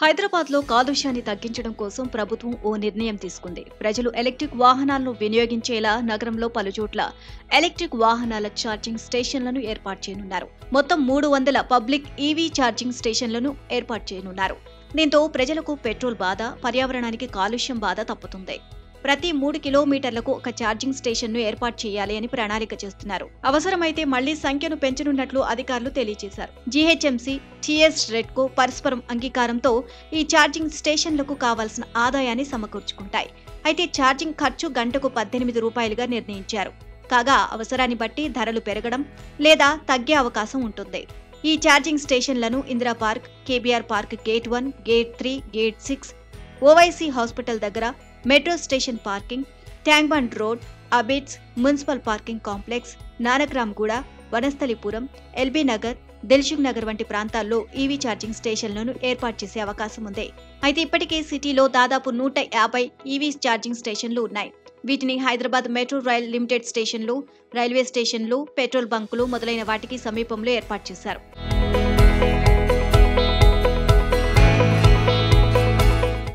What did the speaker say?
హైదరాబాద్ లో కాలుష్యాన్ని తగ్గించడం కోసం ప్రభుత్వం ఓ నిర్ణయం తీసుకుంది ప్రజలు ఎలక్ట్రిక్ వాహనాలను వినియోగించేలా నగరంలో పలుచోట్ల ఎలక్ట్రిక్ వాహనాల ఛార్జింగ్ స్టేషన్లను ఏర్పాటు చేయనున్నారు మొత్తం మూడు వందల పబ్లిక్ ఈవీ ఛార్జింగ్ స్టేషన్లను ఏర్పాటు చేయనున్నారు దీంతో ప్రజలకు పెట్రోల్ బాధ పర్యావరణానికి కాలుష్యం బాధ తప్పుతుంది ప్రతి మూడు కిలోమీటర్లకు ఒక ఛార్జింగ్ స్టేషన్ను ఏర్పాటు చేయాలి అని ప్రణాళిక చేస్తున్నారు అవసరమైతే మళ్లీ సంఖ్యను పెంచనున్నట్లు అధికారులు తెలియజేశారు జీహెచ్ఎంసీ టీఎస్ రెడ్కో పరస్పరం అంగీకారంతో ఈ ఛార్జింగ్ స్టేషన్లకు కావాల్సిన ఆదాయాన్ని సమకూర్చుకుంటాయి అయితే ఛార్జింగ్ ఖర్చు గంటకు పద్దెనిమిది రూపాయలుగా నిర్ణయించారు కాగా అవసరాన్ని బట్టి ధరలు పెరగడం లేదా తగ్గే అవకాశం ఉంటుంది ఈ ఛార్జింగ్ స్టేషన్లను Indira park KBR park gate one gate three gate six Owaisi hospital దగ్గర metro station parking Tank Bund road Abids municipal parking complex Nanakramguda Vanasthalipuram LB Nagar Dilsukh Nagar వంటి ప్రాంతాల్లో ఈవీ ఛార్జింగ్ స్టేషన్లను ఏర్పాటు చేసే అవకాశం ఉంది అయితే ఇప్పటికే సిటీలో దాదాపు నూట యాభై ఈవీ ఛార్జింగ్ స్టేషన్లు ఉన్నాయి వీటిని హైదరాబాద్ మెట్రో రైల్ లిమిటెడ్ స్టేషన్లు రైల్వే స్టేషన్లు పెట్రోల్ బంకులు మొదలైన వాటికి సమీపంలో ఏర్పాటు చేశారు